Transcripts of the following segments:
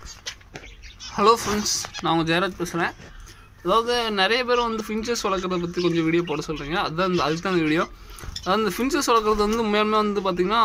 hello friends நான் உங்கள் ஜெயராஜ் பேசுகிறேன் அதாவது நிறைய பேர் வந்து ஃபின்ச்சர்ஸ் வளர்க்குறத பற்றி கொஞ்சம் வீடியோ போட சொல்கிறீங்க அதுதான் இந்த அதுக்கு தான் இந்த வீடியோ அதாவது இந்த ஃபின்ச்சர்ஸ் வளர்க்குறது வந்து உண்மையாலுமே வந்து பார்த்திங்கன்னா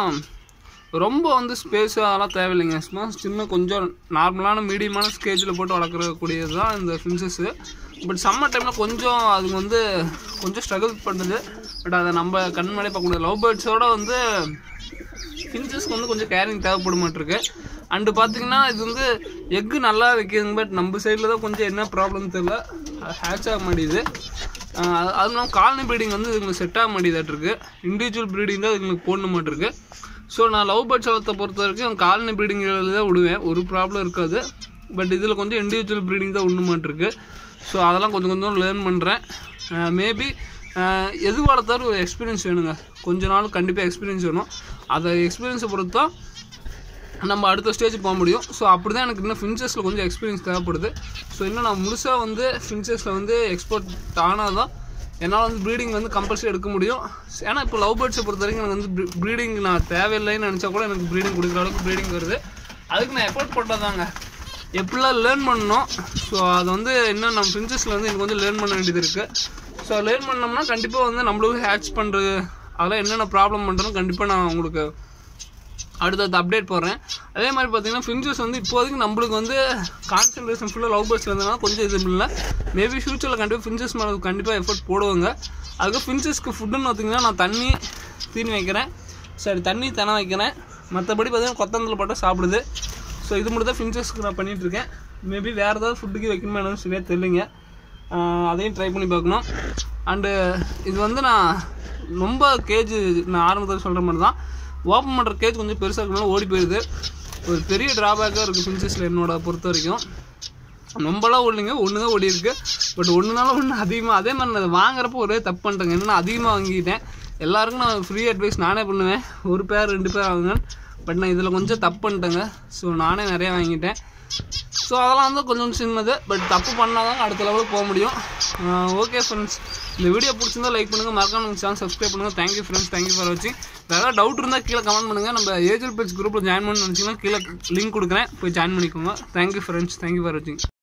ரொம்ப வந்து ஸ்பேஸ் அதெல்லாம் தேவையில்லைங்க சும்மா சின்ன கொஞ்சம் நார்மலான மீடியமான ஸ்கேஜில் போட்டு வளர்க்குறக்கூடியது தான் இந்த ஃபின்ச்சஸ்ஸு பட் சம்மர் டைமில் கொஞ்சம் அதுக்கு வந்து கொஞ்சம் ஸ்ட்ரகிள் பண்ணுது பட் அதை நம்ம கண் மேலே பார்க்க முடியாது லவ் பேர்ட்ஸோட வந்து ஃபின்ச்சஸ்க்கு வந்து கொஞ்சம் கேரிங் தேவைப்பட மாட்டிருக்கு அண்டு பார்த்தீங்கன்னா இது வந்து எக்கு நல்லா வைக்குதுங்க பட் நம்ம சைடில் தான் கொஞ்சம் என்ன ப்ராப்ளம் தெரியல ஹேட்ச் ஆக மாட்டேங்குது ஆஹ் அது அதுவும் இல்லாமல் காலனி ப்ரீடிங் வந்து இதுங்களுக்கு செட் ஆக மாட்டேதாட்டிருக்கு இண்டிவிஜுவல் ப்ரீடிங் தான் இதுங்களுக்கு போடணும் மாட்டிருக்கு ஸோ நான் லவ் பேர்ட்ஸ் வளர்த்த பொறுத்த வரைக்கும் காலனி ப்ரீடிங்கில் தான் விடுவேன் ஒரு ப்ராப்ளம் இருக்காது பட் இதில் கொஞ்சம் இண்டிவிஜுவல் ப்ரீடிங் தான் ஒன்று மாட்டிருக்கு ஸோ அதெல்லாம் கொஞ்சம் கொஞ்சம் லேர்ன் பண்ணுறேன் மேபி எது வளர்த்தாலும் ஒரு எக்ஸ்பீரியன்ஸ் வேணுங்க கொஞ்ச நாள் கண்டிப்பாக எக்ஸ்பீரியன்ஸ் வேணும் அதை எக்ஸ்பீரியன்ஸை பொறுத்து தான் நம்ம அடுத்த ஸ்டேஜ் போக முடியும் ஸோ அப்படி தான் எனக்கு இன்னும் ஃபின்ச்சர்ஸில் கொஞ்சம் எக்ஸ்பீரியன்ஸ் தேவைப்படுது ஸோ இன்னும் நான் முழுசாக வந்து ஃபின்ச்சர்ஸில் வந்து எக்ஸ்போர்ட் ஆனால் தான் என்னால் வந்து ப்ரீடிங் வந்து கம்பல்சரி எடுக்க முடியும் ஏன்னா இப்போ லவ் பேர்ட்ஸை பொறுத்த வரைக்கும் எனக்கு வந்து ப்ரீடிங் நான் தேவையில்லைன்னு நினச்சா கூட எனக்கு ப்ரீடிங் கொடுக்குற அளவுக்கு ப்ரீடிங் வருது அதுக்கு நான் எஃபோர்ட் போட்டதாங்க எப்படிலாம் லேர்ன் பண்ணணும் ஸோ அதை வந்து இன்னும் நம்ம ஃபின்ச்சர்ஸில் வந்து எனக்கு வந்து லேர்ன் பண்ண வேண்டியது இருக்குது ஸோ லேர்ன் பண்ணோம்னா கண்டிப்பாக வந்து நம்மளுக்கு ஹேட்ச் பண்ணுறது அதெல்லாம் என்னென்ன ப்ராப்ளம் பண்ணுறோம் கண்டிப்பாக நான் உங்களுக்கு அடுத்தடுத்து அப்டேட் போடுறேன் அதே மாதிரி பார்த்தீங்கன்னா ஃபின்ச்சர்ஸ் வந்து இப்போதைக்கு நம்மளுக்கு வந்து கான்சன்ட்ரேஷன் ஃபுல்லாக லவ் பேர்ட்ஸ் வந்ததுனால கொஞ்சம் இது இல்லை மேபி ஃபியூச்சரில் கண்டிப்பாக ஃபின்ச்சர்ஸ் மேலே கண்டிப்பாக எஃபர்ட் போடுவாங்க அதுக்கு ஃபின்ச்சர்ஸ்க்கு ஃபுட்டுன்னு பார்த்தீங்கன்னா நான் தண்ணி தீனி வைக்கிறேன் சரி தண்ணி தன வைக்கிறேன் மற்றபடி பார்த்தீங்கன்னா கொத்தந்தில் போட்டால் சாப்பிடுது ஸோ இது மட்டும் தான் ஃபின்ச்சர்ஸ்க்கு நான் பண்ணிகிட்ருக்கேன் மேபி வேறு ஏதாவது ஃபுட்டுக்கு வைக்கணுமா என்னன்னு சரியாக தெரியலைங்க ஆஹ் அதையும் ட்ரை பண்ணி பார்க்கணும் அண்டு இது வந்து நான் ரொம்ப கேஜ் நான் ஆரம்பத்தில் சொல்கிற மாதிரி தான் ஓப்பன் பண்ணுற கேஜ் கொஞ்சம் பெருசாக இருக்கனால ஓடி போயிடுது ஒரு பெரிய ட்ராபேக்காக இருக்குது ஃபின்ச்சஸில் என்னோட பொறுத்த வரைக்கும் ரொம்பலாம் ஓடலைங்க ஒன்று தான் ஓடி இருக்கு பட் ஒன்றுனால ஒன்று அதிகமாக அதே மாதிரி நான் அதை வாங்குறப்போ ஒரே தப்பு பண்ணிட்டேங்க என்னன்னா அதிகமாக வாங்கிட்டேன் எல்லாருக்கும் நான் ஃப்ரீ அட்வைஸ் நானே பண்ணுவேன் ஒரு பேர் ரெண்டு பேர் ஆகுங்க பட் நான் இதில் கொஞ்சம் தப்பு பண்ணிட்டேங்க ஸோ நானே நிறையா வாங்கிட்டேன் ஸோ அதெல்லாம் வந்து கொஞ்சம் சின்னது பட் தப்பு பண்ணால் தான் அடுத்த லெவலுக்கு போக முடியும் ஓகே ஃப்ரெண்ட்ஸ் இந்த வீடியோ பிடிச்சிருந்தா லைக் பண்ணுங்கள் மறக்காம நம்ம சேனல் சப்ஸ்கிரைப் பண்ணுங்கள் தேங்க்யூ ஃப்ரெண்ட்ஸ் தேங்க்யூ ஃபார் வாட்சிங் வேறு ஏதாவது டவுட் இருந்தால் கீழே கமெண்ட் பண்ணுங்கள் நம்ம ஏஜல் பேஜ் குரூப்பில் ஜாயின் பண்ணி நினச்சிங்கன்னா கீழே லிங்க் கொடுக்குறேன் போய் ஜாயின் பண்ணிக்கோங்க தேங்க்யூ ஃப்ரெண்ட்ஸ் தேங்க்யூ ஃபார் வாட்சிங்